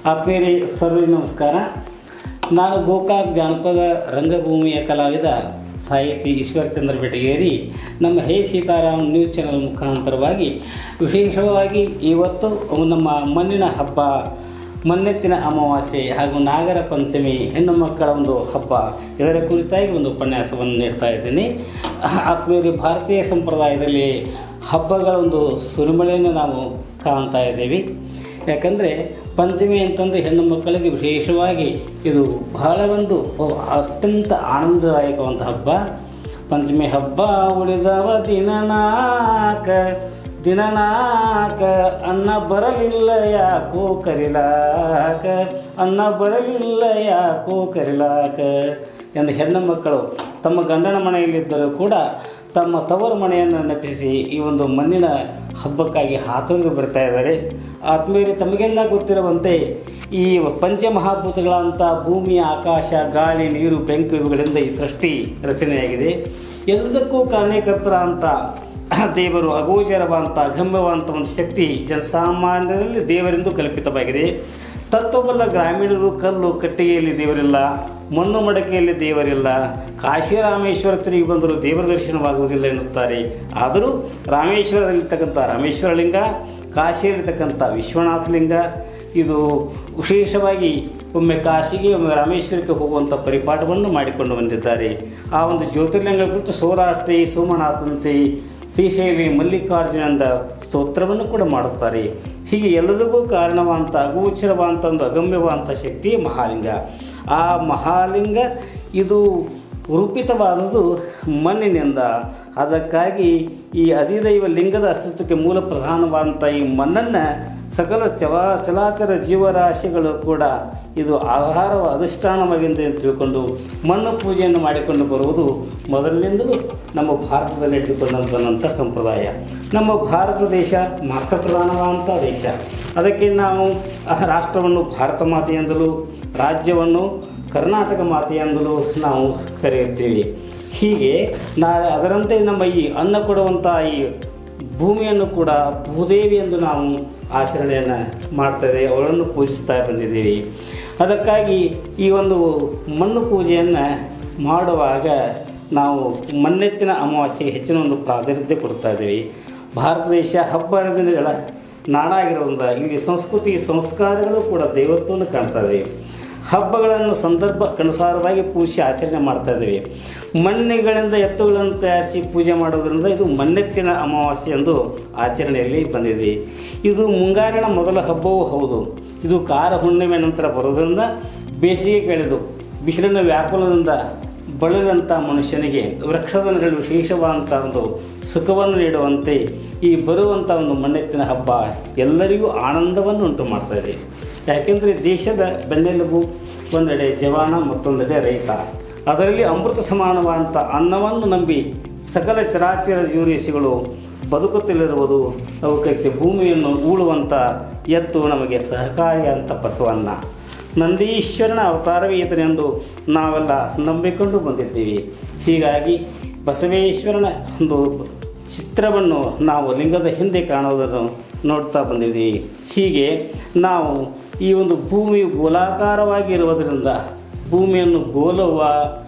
ಆತ್ಮೀಯರೇ ಸರ್ವೇ ನಮಸ್ಕಾರ ನಾನು ಗೋಕಾಕ್ ಜಾನಪದ ರಂಗಭೂಮಿಯ ಕಲಾವಿದ ಸಾಹಿತಿ ಈಶ್ವರಚಂದ್ರ ಬೆಟಗೇರಿ ನಮ್ಮ ಹೇ ಸೀತಾರಾಮ್ ನ್ಯೂಸ್ ಚಾನಲ್ ಮುಖಾಂತರವಾಗಿ ವಿಶೇಷವಾಗಿ ಇವತ್ತು ನಮ್ಮ ಮಣ್ಣಿನ ಹಬ್ಬ ಮನ್ನೆತ್ತಿನ ಅಮಾವಾಸ್ಯೆ ಹಾಗೂ ನಾಗರ ಪಂಚಮಿ ಹೆಣ್ಣು ಮಕ್ಕಳ ಒಂದು ಹಬ್ಬ ಇದರ ಕುರಿತಾಗಿ ಒಂದು ಉಪನ್ಯಾಸವನ್ನು ನೀಡ್ತಾ ಇದ್ದೀನಿ ಆತ್ಮೀಯರಿ ಭಾರತೀಯ ಸಂಪ್ರದಾಯದಲ್ಲಿ ಹಬ್ಬಗಳ ಒಂದು ಸುರಿಮಳೆಯನ್ನು ನಾವು ಕಾಣ್ತಾ ಇದ್ದೀವಿ ಯಾಕಂದರೆ ಪಂಚಮಿ ಅಂತಂದರೆ ಹೆಣ್ಣು ಮಕ್ಕಳಿಗೆ ವಿಶೇಷವಾಗಿ ಇದು ಬಹಳ ಒಂದು ಅತ್ಯಂತ ಆನಂದದಾಯಕವಂತ ಹಬ್ಬ ಪಂಚಮಿ ಹಬ್ಬ ಉಳಿದವ ದಿನನಾಕ ದಿನನಾಕ ಅನ್ನ ಬರಲಿಲ್ಲ ಯಾಕೋ ಕರಿಲಾಕ ಅನ್ನ ಬರಲಿಲ್ಲ ಯಾಕೋ ಕರಿಲಾಕ ಎಂದು ಹೆಣ್ಣು ಮಕ್ಕಳು ತಮ್ಮ ಗಂಡನ ಮನೆಯಲ್ಲಿದ್ದರೂ ಕೂಡ ತಮ್ಮ ತವರು ಮನೆಯನ್ನು ನೆನಪಿಸಿ ಈ ಒಂದು ಮಣ್ಣಿನ ಹಬ್ಬಕ್ಕಾಗಿ ಹಾತೊರೆದು ಬರ್ತಾ ಇದ್ದಾರೆ ಆತ್ಮೀಯರೇ ತಮಗೆಲ್ಲ ಗೊತ್ತಿರುವಂತೆ ಈ ಪಂಚಮಹಾಭೂತಗಳಂಥ ಭೂಮಿ ಆಕಾಶ ಗಾಳಿ ನೀರು ಬೆಂಕಿ ಇವುಗಳಿಂದ ಈ ಸೃಷ್ಟಿ ರಚನೆಯಾಗಿದೆ ಎಲ್ಲದಕ್ಕೂ ಕಾರಣೀಕರ್ತರ ಅಂತ ದೇವರು ಅಗೋಚರವಂತ ಅಗಮ್ಯವಂತ ಒಂದು ಶಕ್ತಿ ಜನಸಾಮಾನ್ಯರಲ್ಲಿ ದೇವರೆಂದು ಕಲ್ಪಿತವಾಗಿದೆ ತತ್ವಬಲ್ಲ ಗ್ರಾಮೀಣರು ಕಲ್ಲು ಕಟ್ಟಿಗೆಯಲ್ಲಿ ದೇವರಿಲ್ಲ ಮಣ್ಣು ಮಡಕೆಯಲ್ಲಿ ದೇವರಿಲ್ಲ ಕಾಶಿ ರಾಮೇಶ್ವರ ತಿರುಗಿ ಬಂದರೂ ದೇವರ ದರ್ಶನವಾಗುವುದಿಲ್ಲ ಎನ್ನುತ್ತಾರೆ ಆದರೂ ರಾಮೇಶ್ವರದಲ್ಲಿರ್ತಕ್ಕಂಥ ರಾಮೇಶ್ವರ ಲಿಂಗ ಕಾಶಿಯಲ್ಲಿರ್ತಕ್ಕಂಥ ವಿಶ್ವನಾಥ ಲಿಂಗ ಇದು ವಿಶೇಷವಾಗಿ ಒಮ್ಮೆ ಕಾಶಿಗೆ ಒಮ್ಮೆ ರಾಮೇಶ್ವರಕ್ಕೆ ಹೋಗುವಂಥ ಪರಿಪಾಠವನ್ನು ಮಾಡಿಕೊಂಡು ಬಂದಿದ್ದಾರೆ ಆ ಒಂದು ಜ್ಯೋತಿರ್ಲಿಂಗ ಕುರಿತು ಸೌರಾಷ್ಟ್ರಿ ಸೋಮನಾಥಂತೆ ಶ್ರೀಶೈಲಿ ಮಲ್ಲಿಕಾರ್ಜುನಂದ ಸ್ತೋತ್ರವನ್ನು ಕೂಡ ಮಾಡುತ್ತಾರೆ ಹೀಗೆ ಎಲ್ಲದಕ್ಕೂ ಕಾರಣವಂತ ಅಗೋಚರವಂತ ಒಂದು ಅಗಮ್ಯವಂತ ಶಕ್ತಿ ಮಹಾಲಿಂಗ ಆ ಮಹಾಲಿಂಗ ಇದು ರೂಪಿತವಾದುದು ಮಣ್ಣಿನಿಂದ ಅದಕ್ಕಾಗಿ ಈ ಅಧಿದೈವ ಲಿಂಗದ ಅಸ್ತಿತ್ವಕ್ಕೆ ಮೂಲ ಪ್ರಧಾನವಾದಂಥ ಈ ಮಣ್ಣನ್ನು ಸಕಲ ಚವಾ ಚಲಾಚರ ಜೀವರಾಶಿಗಳು ಕೂಡ ಇದು ಆಧಾರ ಅಧಿಷ್ಠಾನವಾಗಿದೆ ಅಂತ ತಿಳ್ಕೊಂಡು ಮಣ್ಣು ಪೂಜೆಯನ್ನು ಮಾಡಿಕೊಂಡು ಬರುವುದು ಮೊದಲಿನಿಂದಲೂ ನಮ್ಮ ಭಾರತದಲ್ಲಿ ಇಟ್ಟುಕೊಂಡು ಬಂದಂಥ ಸಂಪ್ರದಾಯ ನಮ್ಮ ಭಾರತ ದೇಶ ಮಾತ್ರ ಪ್ರಧಾನವಾದಂಥ ದೇಶ ಅದಕ್ಕೆ ನಾವು ಆ ರಾಷ್ಟ್ರವನ್ನು ಭಾರತ ಮಾತೆಯೆಂದಲೂ ರಾಜ್ಯವನ್ನು ಕರ್ನಾಟಕ ಮಾತೆಯೆಂದಲೂ ನಾವು ಕರೆಯುತ್ತೀವಿ ಹೀಗೆ ನಾ ಅದರಂತೆ ನಮ್ಮ ಈ ಅನ್ನ ಕೊಡುವಂಥ ಈ ಭೂಮಿಯನ್ನು ಕೂಡ ಭೂದೇವಿ ಎಂದು ನಾವು ಆಚರಣೆಯನ್ನು ಮಾಡ್ತೇವೆ ಅವಳನ್ನು ಪೂಜಿಸ್ತಾ ಬಂದಿದ್ದೀವಿ ಅದಕ್ಕಾಗಿ ಈ ಒಂದು ಮಣ್ಣು ಪೂಜೆಯನ್ನು ಮಾಡುವಾಗ ನಾವು ಮಣ್ಣೆತ್ತಿನ ಅಮಾವಾಸ್ಯೆಗೆ ಹೆಚ್ಚಿನ ಒಂದು ಪ್ರಾಧಾನ್ಯತೆ ಕೊಡ್ತಾ ಇದ್ದೀವಿ ಭಾರತ ದೇಶ ಹಬ್ಬ ದಿನಗಳ ನಾಡಾಗಿರೋದ್ರಿಂದ ಇಲ್ಲಿ ಸಂಸ್ಕೃತಿ ಸಂಸ್ಕಾರಗಳು ಕೂಡ ದೈವತ್ವವನ್ನು ಕಾಣ್ತಾ ಇದ್ದೀವಿ ಹಬ್ಬಗಳನ್ನು ಸಂದರ್ಭಕ್ಕನುಸಾರವಾಗಿ ಪೂಜೆ ಆಚರಣೆ ಮಾಡ್ತಾ ಇದ್ದೀವಿ ಮಣ್ಣಿಗಳಿಂದ ಎತ್ತುಗಳನ್ನು ತಯಾರಿಸಿ ಪೂಜೆ ಮಾಡೋದ್ರಿಂದ ಇದು ಮಣ್ಣೆತ್ತಿನ ಅಮಾವಾಸ್ಯೆ ಎಂದು ಆಚರಣೆಯಲ್ಲಿ ಬಂದಿದೆ ಇದು ಮುಂಗಾರಿನ ಮೊದಲ ಹಬ್ಬವೂ ಹೌದು ಇದು ಕಾರ ಹುಣ್ಣಿಮೆ ನಂತರ ಬರೋದ್ರಿಂದ ಬೇಸಿಗೆ ಕಳೆದು ಬಿಸಿಲಿನ ವ್ಯಾಕುಲದಿಂದ ಬಳಲಿದಂಥ ಮನುಷ್ಯನಿಗೆ ವೃಕ್ಷದನಗಳು ವಿಶೇಷವಾದಂಥ ಒಂದು ಸುಖವನ್ನು ನೀಡುವಂತೆ ಈ ಬರುವಂಥ ಒಂದು ಮಣ್ಣೆತ್ತಿನ ಹಬ್ಬ ಎಲ್ಲರಿಗೂ ಆನಂದವನ್ನು ಉಂಟು ಮಾಡ್ತಾ ಇದೆ ಯಾಕೆಂದರೆ ದೇಶದ ಬೆನ್ನೆಲುಬು ಒಂದೆಡೆ ಜವಾನ ಮತ್ತೊಂದೆಡೆ ರೈತ ಅದರಲ್ಲಿ ಅಮೃತ ಸಮಾನವಾದಂಥ ಅನ್ನವನ್ನು ನಂಬಿ ಸಕಲ ಚರಾಚರ ಜೀವರಾಶಿಗಳು ಬದುಕುತ್ತಲಿರುವುದು ಅವಕ್ಕೆ ಭೂಮಿಯನ್ನು ಉಳುವಂಥ ಎತ್ತು ನಮಗೆ ಸಹಕಾರಿಯಾದಂಥ ಬಸವನ್ನ ನಂದೀಶ್ವರನ ಅವತಾರವೇ ಈತನೆಂದು ನಾವೆಲ್ಲ ನಂಬಿಕೊಂಡು ಬಂದಿದ್ದೀವಿ ಹೀಗಾಗಿ ಬಸವೇಶ್ವರನ ಒಂದು ಚಿತ್ರವನ್ನು ನಾವು ಲಿಂಗದ ಹಿಂದೆ ಕಾಣುವುದನ್ನು ನೋಡ್ತಾ ಬಂದಿದ್ದೀವಿ ಹೀಗೆ ನಾವು ಈ ಒಂದು ಭೂಮಿಯು ಗೋಲಾಕಾರವಾಗಿ ಇರುವುದರಿಂದ ಭೂಮಿಯನ್ನು ಗೋಲವ್ವ